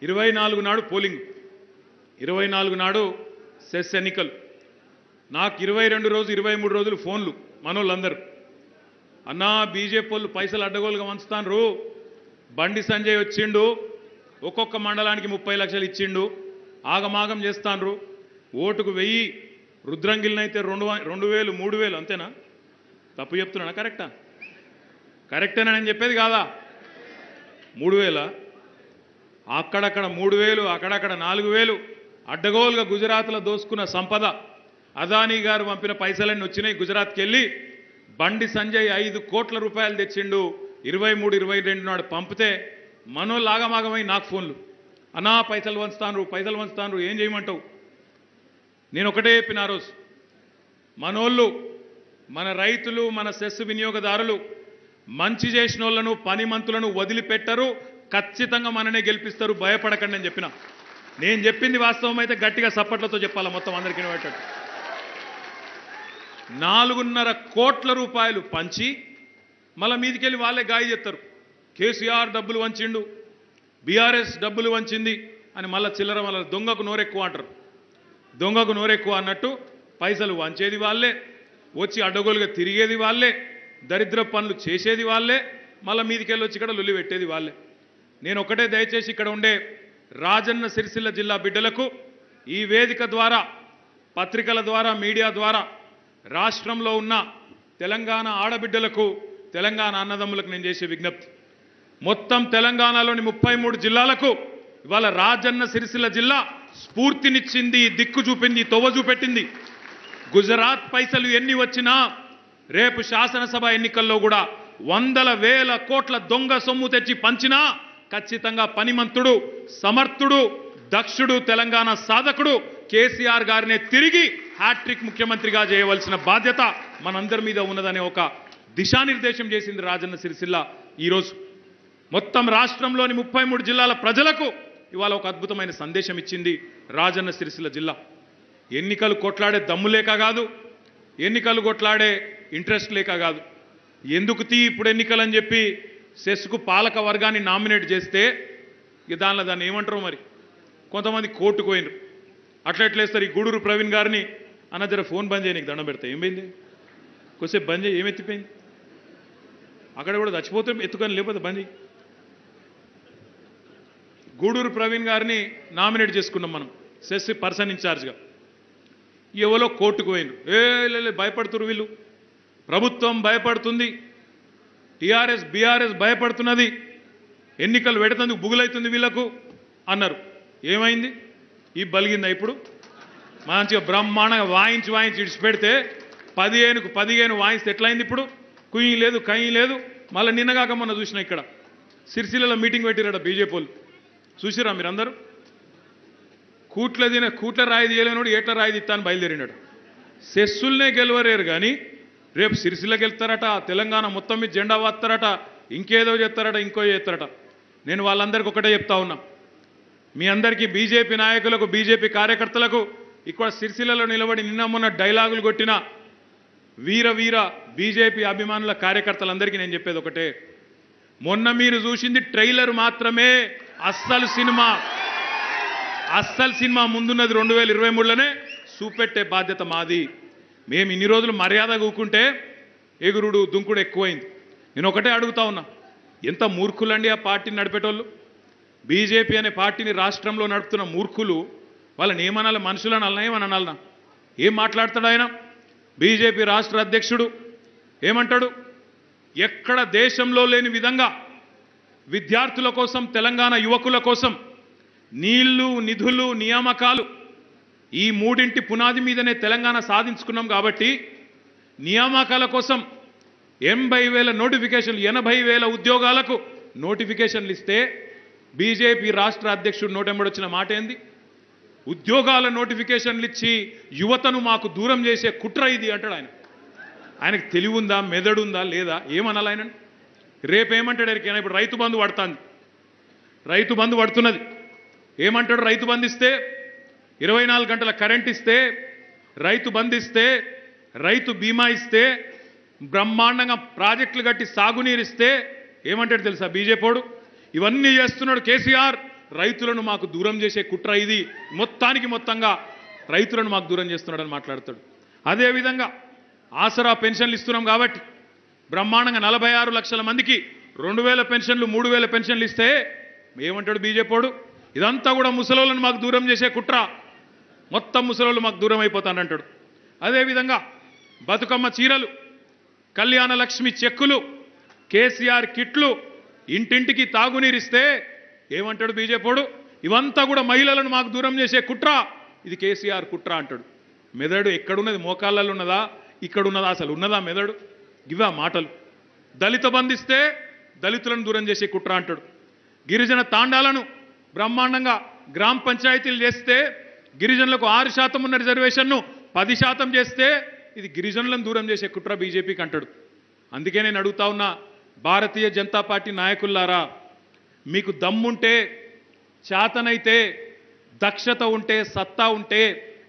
ఇరవై నాలుగు నాడు పోలింగ్ ఇరవై నాలుగు నాడు సెస్ ఎన్నికలు నాకు ఇరవై రెండు రోజు ఇరవై మూడు రోజులు ఫోన్లు మనోళ్ళందరూ అన్నా బీజేపీ వాళ్ళు పైసలు అడ్డగోలుగా వంచుతాన్రు బండి సంజయ్ వచ్చిండు ఒక్కొక్క మండలానికి ముప్పై లక్షలు ఇచ్చిండు ఆగమాగం చేస్తాన్రు ఓటుకు వెయ్యి రుద్రంగిలినైతే రెండు వ- రెండు వేలు మూడు వేలు అంతేనా తప్పు చెప్తున్నానా కరెక్టా కరెక్టేనా నేను చెప్పేది కాదా మూడు వేల అక్కడక్కడ మూడు వేలు అక్కడక్కడ నాలుగు వేలు అడ్డగోలుగా గుజరాత్లో దోసుకున్న సంపద అదానీ గారు పంపిన పైసలన్నీ వచ్చినాయి గుజరాత్కి వెళ్ళి బండి సంజయ్ ఐదు కోట్ల రూపాయలు తెచ్చిండు ఇరవై మూడు ఇరవై రెండు నాడు పంపితే మనోళ్ళు ఆగమాగమై నాకు ఫోన్లు అన్నా పైసలు వంచుతాను పైసలు వంచుతాను ఏం చేయమంటావు నేను ఒకటే చెప్పిన ఆ రోజు మనోళ్ళు మన రైతులు మన సెస్ వినియోగదారులు మంచి చేసిన వాళ్ళను పనిమంతులను వదిలిపెట్టరు ఖచ్చితంగా మననే గెలిపిస్తారు భయపడకండి అని చెప్పిన నేను చెప్పింది వాస్తవం అయితే గట్టిగా సప్పట్లతో చెప్పాలి మొత్తం అందరికీ వినబెట్టట్టు నాలుగున్నర కోట్ల రూపాయలు పంచి మళ్ళీ మీదికెళ్ళి వాళ్ళే గాయ చెప్తారు కేసీఆర్ డబ్బులు వంచిండు బీఆర్ఎస్ డబ్బులు వంచింది అని మళ్ళీ చిల్లర మళ్ళీ దొంగకు నోరెక్కువ అంటారు దొంగకు నోరెక్కువ అన్నట్టు పైసలు వంచేది వాళ్ళే వచ్చి అడ్డగోలుగా తిరిగేది వాళ్ళే దరిద్ర పనులు చేసేది వాళ్ళే మళ్ళీ మీదికెళ్ళి వచ్చి ఇక్కడ లొల్లి పెట్టేది వాళ్ళే నేను ఒకటే దయచేసి ఇక్కడ ఉండే రాజన్న సిరిసిల్ల జిల్లా బిడ్డలకు ఈ వేదిక ద్వారా పత్రికల ద్వారా మీడియా ద్వారా రాష్ట్రంలో ఉన్న తెలంగాణ ఆడబిడ్డలకు తెలంగాణ అన్నదమ్ములకు నేను చేసే విజ్ఞప్తి మొత్తం తెలంగాణలోని ముప్పై మూడు జిల్లాలకు ఇవాళ రాజన్న సిరిసిల్ల జిల్లా స్ఫూర్తినిచ్చింది దిక్కు చూపింది తొవ్వ చూపెట్టింది గుజరాత్ పైసలు ఎన్ని వచ్చినా రేపు శాసనసభ ఎన్నికల్లో కూడా వందల వేల కోట్ల దొంగ సొమ్ము తెచ్చి పంచినా ఖచ్చితంగా పనిమంతుడు సమర్థుడు దక్షుడు తెలంగాణ సాధకుడు కేసీఆర్ గారినే తిరిగి హ్యాట్రిక్ ముఖ్యమంత్రిగా చేయవలసిన బాధ్యత మనందరి మీద ఉన్నదనే ఒక దిశానిర్దేశం చేసింది రాజన్న సిరిసిల్ల ఈరోజు మొత్తం రాష్ట్రంలోని ముప్పై మూడు జిల్లాల ప్రజలకు ఇవాళ ఒక అద్భుతమైన సందేశం ఇచ్చింది రాజన్న సిరిసిల్ల జిల్లా ఎన్నికలు కొట్లాడే దమ్ము లేక కాదు ఎన్నికలు కొట్లాడే ఇంట్రెస్ట్ లేక కాదు ఎందుకు తీ ఇప్పుడు ఎన్నికలు అని చెప్పి సెస్కు పాలక వర్గాన్ని నామినేట్ చేస్తే ఇక దానిలో దాన్ని ఏమంటారు మరి కొంతమంది కోర్టుకు పోయినరు అట్లా ఎట్లేస్తారు ఈ గూడూరు ప్రవీణ్ గారిని అన్న జర ఫోన్ బంద్ చేయి నీకు దండం పెడతా ఏమైంది కొద్దిసేపు బంద్ చేయి ఏం ఎత్తిపోయింది అక్కడ కూడా చచ్చిపోతే ఎత్తుకొని లేకపోతే బంద్ చేయి గూడూరు ప్రవీణ్ గారిని నామినేట్ చేసుకున్నాం మనం సెస్ పర్సన్ ఇన్ఛార్జ్గా ఎవరో కోర్టుకు పోయినరు ఏ లే, లే, భయపడుతురు వీళ్ళు ప్రభుత్వం భయపడుతుంది టీఆర్ఎస్ బీఆర్ఎస్ భయపడుతున్నది ఎన్నికలు పెడుతుంది బుగులైతుంది వీళ్ళకు అన్నారు ఏమైంది ఈ బలిగిందా ఇప్పుడు మంచిగా బ్రహ్మాండంగా వాయించి వాయించి ఇడిచిపెడితే పదిహేనుకు పదిహేను వాయిస్తే ఎట్లయింది ఇప్పుడు కుయ్యి లేదు కయ్యి లేదు మళ్ళీ నిన్నగాక మొన్న చూసిన ఇక్కడ సిరిసిల్లలో మీటింగ్ పెట్టిరట బీజేపీ వాళ్ళు చూసిరా మీరందరూ కూట్ల తిన కూట్ల రాయి తీయలేనోడు ఏట్ల రాయి తీస్తాను బయలుదేరినాడు సెస్సుల్నే గెలవరేరు కానీ రేపు సిరిసిల్ల గెలుస్తారట తెలంగాణ మొత్తం మీద జెండా వాస్తారట ఇంకేదో చేస్తారట ఇంకో చేస్తారట నేను వాళ్ళందరికీ ఒకటే చెప్తా ఉన్నా మీ అందరికీ బీజేపీ నాయకులకు బీజేపీ కార్యకర్తలకు ఇక్కడ సిరిసిల్లలో నిలబడి నిన్న మొన్న డైలాగులు కొట్టిన వీర వీర బీజేపీ అభిమానుల కార్యకర్తలందరికీ నేను చెప్పేది ఒకటే మొన్న మీరు చూసింది ట్రైలర్ మాత్రమే అస్సలు సినిమా అస్సలు సినిమా ముందున్నది రెండు వేల ఇరవై మూడులోనే చూపెట్టే బాధ్యత మాది మేము ఇన్ని రోజులు మర్యాద కూకుంటే ఎగురుడు దుంకుడు ఎక్కువైంది నేను ఒకటే అడుగుతా ఉన్నా ఎంత మూర్ఖులండి ఆ పార్టీని నడిపేటోళ్ళు బీజేపీ అనే పార్టీని రాష్ట్రంలో నడుపుతున్న మూర్ఖులు వాళ్ళని ఏమనాలి మనుషులను అలా ఏమని అనాలనా ఏం మాట్లాడతాడు ఆయన బీజేపీ రాష్ట్ర అధ్యక్షుడు ఏమంటాడు ఎక్కడ దేశంలో లేని విధంగా విద్యార్థుల కోసం తెలంగాణ యువకుల కోసం నీళ్లు నిధులు నియామకాలు ఈ మూడింటి పునాది మీదనే తెలంగాణ సాధించుకున్నాం కాబట్టి నియామకాల కోసం ఎనభై వేల నోటిఫికేషన్లు ఎనభై వేల ఉద్యోగాలకు నోటిఫికేషన్లు ఇస్తే బీజేపీ రాష్ట్ర అధ్యక్షుడు నోటెంబడొచ్చిన మాట ఏంది ఉద్యోగాల నోటిఫికేషన్లు ఇచ్చి యువతను మాకు దూరం చేసే కుట్ర ఇది అంటాడు ఆయన ఆయనకు తెలివి ఉందా మెదడుందా లేదా ఏమనాలి ఆయన రేపేమంటాడు ఎరికైనా ఇప్పుడు రైతు బంధు పడుతుంది రైతు బంధు పడుతున్నది ఏమంటాడు రైతు బంధిస్తే ఇరవై నాలుగు గంటల కరెంట్ ఇస్తే రైతు బంధిస్తే రైతు బీమా ఇస్తే బ్రహ్మాండంగా ప్రాజెక్టులు కట్టి సాగునీరు ఇస్తే ఏమంటాడు తెలుసా బీజేపీడు ఇవన్నీ చేస్తున్నాడు కేసీఆర్ రైతులను మాకు దూరం చేసే కుట్ర ఇది మొత్తానికి మొత్తంగా రైతులను మాకు దూరం చేస్తున్నాడని మాట్లాడతాడు అదేవిధంగా ఆసరా పెన్షన్లు ఇస్తున్నాం కాబట్టి బ్రహ్మాండంగా నలభై ఆరు లక్షల మందికి రెండు వేల పెన్షన్లు మూడు వేల పెన్షన్లు ఇస్తే ఏమంటాడు బీజేపీడు ఇదంతా కూడా ముసలోళ్ళని మాకు దూరం చేసే కుట్ర మొత్తం ముసలోళ్ళు మాకు దూరం అయిపోతానంటాడు అదేవిధంగా బతుకమ్మ చీరలు కళ్యాణ లక్ష్మి చెక్కులు కేసీఆర్ కిట్లు ఇంటింటికి తాగునీరిస్తే ఏమంటాడు బీజేపీడు ఇవంతా కూడా మహిళలను మాకు దూరం చేసే కుట్ర ఇది కేసీఆర్ కుట్ర అంటాడు మెదడు ఎక్కడున్నది మోకాళ్ళలో ఉన్నదా ఇక్కడ ఉన్నదా అసలు ఉన్నదా మెదడు ఇవా మాటలు దళిత బంధిస్తే దళితులను దూరం చేసే కుట్ర అంటాడు గిరిజన తాండాలను బ్రహ్మాండంగా గ్రామ పంచాయతీలు చేస్తే గిరిజనులకు ఆరు శాతం ఉన్న రిజర్వేషన్ను పది శాతం చేస్తే ఇది గిరిజనులను దూరం చేసే కుట్ర బీజేపీకి అంటాడు అందుకే నేను అడుగుతా ఉన్నా భారతీయ జనతా పార్టీ నాయకుల్లారా మీకు దమ్ముంటే చేతనైతే దక్షత ఉంటే సత్తా ఉంటే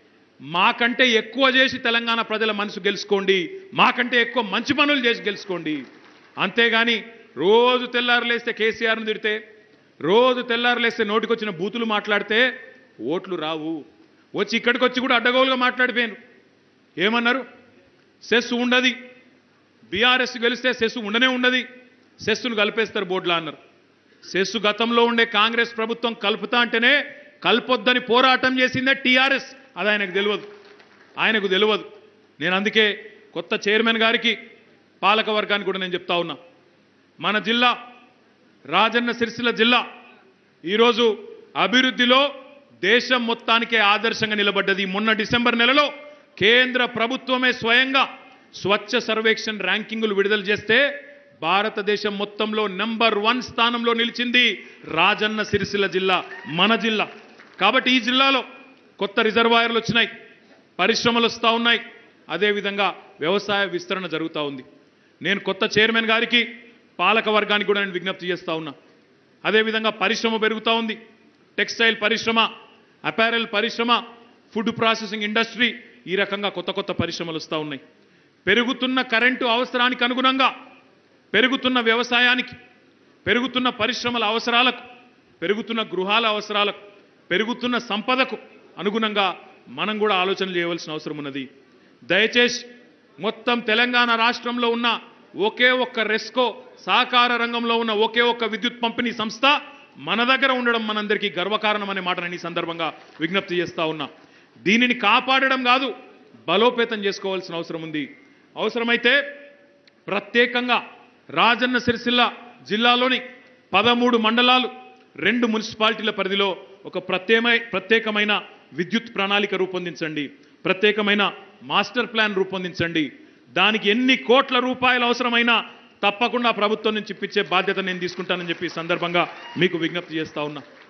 మాకంటే ఎక్కువ చేసి తెలంగాణ ప్రజల మనసు గెలుచుకోండి మాకంటే ఎక్కువ మంచి పనులు చేసి గెలుచుకోండి అంతేగాని రోజు తెల్లారులేస్తే కేసీఆర్ను తిడితే రోజు తెల్లారులేస్తే నోటికొచ్చిన బూతులు మాట్లాడితే ఓట్లు రావు వచ్చి ఇక్కడికి వచ్చి కూడా అడ్డగోలుగా మాట్లాడిపోయాను ఏమన్నారు సెస్ ఉండది బీఆర్ఎస్ గెలిస్తే సెస్ ఉండనే ఉండది సెస్సును కలిపేస్తారు బోర్డులా అన్నారు సెస్సు గతంలో ఉండే కాంగ్రెస్ ప్రభుత్వం కలుపుతా అంటేనే కల్పొద్దని పోరాటం చేసిందే టీఆర్ఎస్ అది ఆయనకు తెలియదు ఆయనకు తెలియదు నేను అందుకే కొత్త చైర్మన్ గారికి పాలక వర్గానికి కూడా నేను చెప్తా ఉన్నా మన జిల్లా రాజన్న సిరిసిల్ల జిల్లా ఈరోజు అభివృద్ధిలో దేశం మొత్తానికే ఆదర్శంగా నిలబడ్డది మొన్న డిసెంబర్ నెలలో కేంద్ర ప్రభుత్వమే స్వయంగా స్వచ్ఛ సర్వేక్షణ్ ర్యాంకింగులు విడుదల చేస్తే భారతదేశం మొత్తంలో నెంబర్ వన్ స్థానంలో నిలిచింది రాజన్న సిరిసిల్ల జిల్లా మన జిల్లా కాబట్టి ఈ జిల్లాలో కొత్త రిజర్వాయర్లు వచ్చినాయి పరిశ్రమలు వస్తూ ఉన్నాయి అదేవిధంగా వ్యవసాయ విస్తరణ జరుగుతూ ఉంది నేను కొత్త చైర్మన్ గారికి పాలక వర్గానికి కూడా నేను విజ్ఞప్తి చేస్తూ ఉన్నా అదేవిధంగా పరిశ్రమ పెరుగుతూ ఉంది టెక్స్టైల్ పరిశ్రమ అపారెల్ పరిశ్రమ ఫుడ్ ప్రాసెసింగ్ ఇండస్ట్రీ ఈ రకంగా కొత్త కొత్త పరిశ్రమలు వస్తూ ఉన్నాయి పెరుగుతున్న కరెంటు అవసరానికి అనుగుణంగా పెరుగుతున్న వ్యవసాయానికి పెరుగుతున్న పరిశ్రమల అవసరాలకు పెరుగుతున్న గృహాల అవసరాలకు పెరుగుతున్న సంపదకు అనుగుణంగా మనం కూడా ఆలోచన చేయవలసిన అవసరం ఉన్నది దయచేసి మొత్తం తెలంగాణ రాష్ట్రంలో ఉన్న ఒకే ఒక్క రెస్కో సహకార రంగంలో ఉన్న ఒకే ఒక్క విద్యుత్ పంపిణీ సంస్థ మన దగ్గర ఉండడం మనందరికీ గర్వకారణం అనే మాట నేను ఈ సందర్భంగా విజ్ఞప్తి చేస్తా ఉన్నా దీనిని కాపాడడం కాదు బలోపేతం చేసుకోవాల్సిన అవసరం ఉంది అవసరమైతే ప్రత్యేకంగా రాజన్న సిరిసిల్ల జిల్లాలోని పదమూడు మండలాలు రెండు మున్సిపాలిటీల పరిధిలో ఒక ప్రత్యేకమై ప్రత్యేకమైన విద్యుత్ ప్రణాళిక రూపొందించండి ప్రత్యేకమైన మాస్టర్ ప్లాన్ రూపొందించండి దానికి ఎన్ని కోట్ల రూపాయలు అవసరమైనా తప్పకుండా ప్రభుత్వం నుంచి ఇప్పించే బాధ్యత నేను తీసుకుంటానని చెప్పి ఈ సందర్భంగా మీకు విజ్ఞప్తి చేస్తా ఉన్నా